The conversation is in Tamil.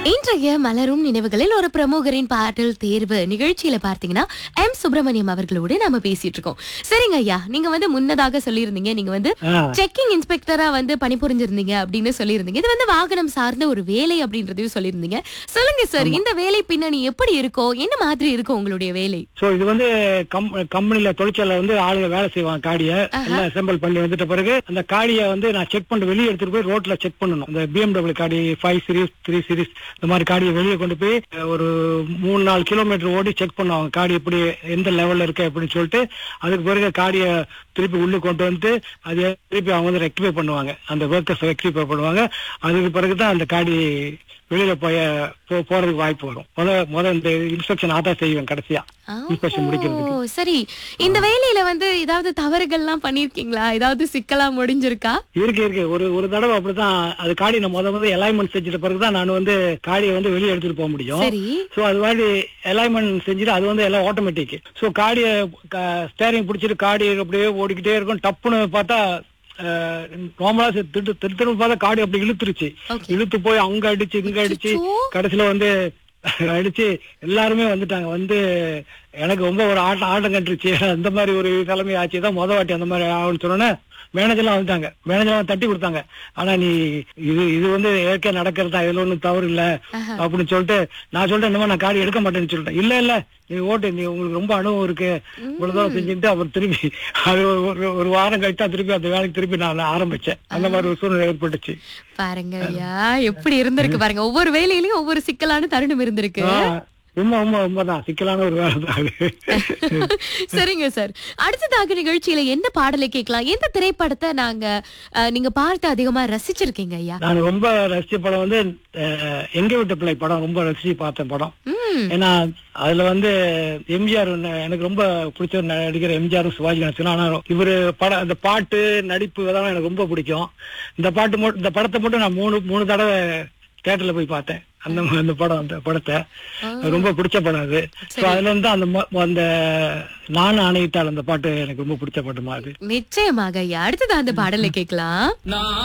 இன்றைய மலரும் நினைவுகளில் ஒரு பிரமுகரின் பாடல் தேர்வு நிகழ்ச்சியில பார்த்தீங்கன்னா எம் சுப்பிரமணியம் அவர்களோடு நாம பேசிட்டு இருக்கோம் சரிங்க ஐயா நீங்க வந்து முன்னதாக சொல்லியிருந்தீங்க நீங்க வந்து ஆ. செக்கிங் இன்ஸ்பெக்டரா வந்து பணிபுரிஞ்சிருந்தீங்க அப்படின்னு சொல்லியிருந்தீங்க இது வந்து வாகனம் சார்ந்த ஒரு வேலை அப்படின்றதையும் சொல்லியிருந்தீங்க சொல்லுங்க சார் இந்த வேலை பின்னணி எப்படி இருக்கும் என்ன மாதிரி இருக்கும் உங்களுடைய வேலை சோ இது வந்து கம் கம்பெனில தொழிற்சாலை வந்து ஆளுங்க வேலை செய்வாங்க காடியை எல்லாம் அசெம்பிள் பண்ணி வந்துட்ட பிறகு அந்த காடியை வந்து நான் செக் பண்ணிட்டு வெளியே எடுத்துட்டு போய் ரோட்ல செக் பண்ணணும் இந்த பிஎம்டபிள்யூ காடி ஃபைவ் சீரிஸ் த்ரீ சீரிஸ் இந்த மாதிரி காடியை வெளியே கொண்டு போய் அஹ், ஒரு மூணு நாலு கிலோமீட்டர் ஓடி செக் பண்ணுவாங்க காடி எப்படி எந்த லெவல்ல இருக்கு அப்படின்னு சொல்லிட்டு அதுக்கு பிறகு காடியை திருப்பி உள்ளே கொண்டு வந்து அதை திருப்பி அவங்க வந்து ரெக்டிஃபை பண்ணுவாங்க அந்த ஒர்க்கர்ஸ் ரெக்டிஃபை பண்ணுவாங்க அதுக்கு பிறகுதான் அந்த காடி வெளியில போய போ- போறதுக்கு வாய்ப்பு வரும் முத முத இந்த இன்ஸ்பெக்ஷன் ஆதான் செய்வேன் கடைசியா இன்ஸ்பெக்ஷன் முடிக்கிறதுக்கு ஓ சரி இந்த வேலையில வந்து ஏதாவது தவறுகள்லாம் பண்ணிருக்கீங்களா ஏதாவது சிக்கலா முடிஞ்சிருக்கா இருக்கு இருக்கு ஒரு ஒரு தடவை அப்படிதான் அது காடி நான் முத முத அலைன்மெண்ட் செஞ்சிட்ட பிறகுதான் நான் வந்து காடியை வந்து வெளியே எடுத்துட்டு போக முடியும் சரி சோ அது மாதிரி அலைன்மெண்ட் செஞ்சுட்டு அது வந்து எல்லாம் ஆட்டோமேட்டிக் சோ காடியை ஸ்டேரிங் பிடிச்சிட்டு காடி அப்படியே ஓடிக்கிட்டே இருக்கும் டப்புன்னு பார்த்தா நார்மலா திட்டு திருத்தணும் பார்த்தா காடி அப்படி இழுத்துருச்சு Okay. இழுத்து போய் அங்க அடிச்சு இங்க அடிச்சு அச்சச்சோ. கடைசியில வந்து அடிச்சு எல்லாருமே வந்துட்டாங்க வந்து எனக்கு ரொம்ப ஒரு ஆட்டம் ஆட்டம் கட்டுருச்சு அந்த மாதிரி ஒரு தலைமை ஆச்சு தான் முத வாட்டி அந்த மாதிரி ஆகும்னு சொன்னோன்னே மேனேஜர்லாம் வந்துட்டாங்க மேனேஜர்லாம் தட்டி கொடுத்தாங்க ஆனா நீ இது இது வந்து ஏற்கனவே நடக்கிறது தான் இதுல ஒண்ணும் தவறு இல்ல அப்படின்னு சொல்லிட்டு நான் சொல்லிட்டேன் இந்த மாதிரி நான் காடி எடுக்க மாட்டேன்னு சொல்லிட்டேன் இல்ல இல்ல நீ ஓட்டு நீ உங்களுக்கு ரொம்ப அனுபவம் இருக்கு இவ்வளவு தூரம் செஞ்சுட்டு அப்புறம் திருப்பி அது ஒரு ஒரு வாரம் கழித்தா திருப்பி அந்த வேலைக்கு திருப்பி நான் ஆரம்பிச்சேன் அந்த மாதிரி ஒரு சூழ்நிலை ஏற்பட்டுச்சு பாருங்க ஐயா எப்படி இருந்திருக்கு பாருங்க ஒவ்வொரு வேலையிலயும் ஒவ்வொரு சிக்கலான தருணம் இருந்திருக்கு ஆ, உண்மை உண்மை உண்மைதான் சிக்கலான ஒரு வேலை தான் அது சரிங்க சார் அடுத்ததாக நிகழ்ச்சியில எந்த பாடலை கேட்கலாம் எந்த திரைப்படத்தை நாங்க அஹ், நீங்க பார்த்து அதிகமா ரசிச்சிருக்கீங்க ஐயா நான் ரொம்ப ரசிச்ச படம் வந்து அஹ், எங்க விட்ட பிள்ளை படம் ரொம்ப ரசிச்சு பார்த்த படம் ம் ஏன்னா அதுல வந்து எம்ஜிஆர் எனக்கு ரொம்ப பிடிச்ச ஒரு நடிகர் எம்ஜிஆர் சிவாஜி கணேசன் ஆனா இவரு படம் அந்த பாட்டு நடிப்பு இதெல்லாம் எனக்கு ரொம்ப பிடிக்கும் இந்த பாட்டு மட்டும் இந்த படத்தை மட்டும் நான் மூணு மூணு தடவை தியேட்டர்ல போய் பார்த்தேன் அந்த அந்த படம் அந்த படத்தை ரொம்ப பிடிச்ச படம் அது So அதுல இருந்து அந்த மொ- அந்த நான் ஆணையிட்டால் அந்த பாட்டு எனக்கு ரொம்ப பிடிச்ச பாட்டு மாதிரி நிச்சயமாக ஐயா அடுத்தது அந்த பாடலை கேட்கலாம்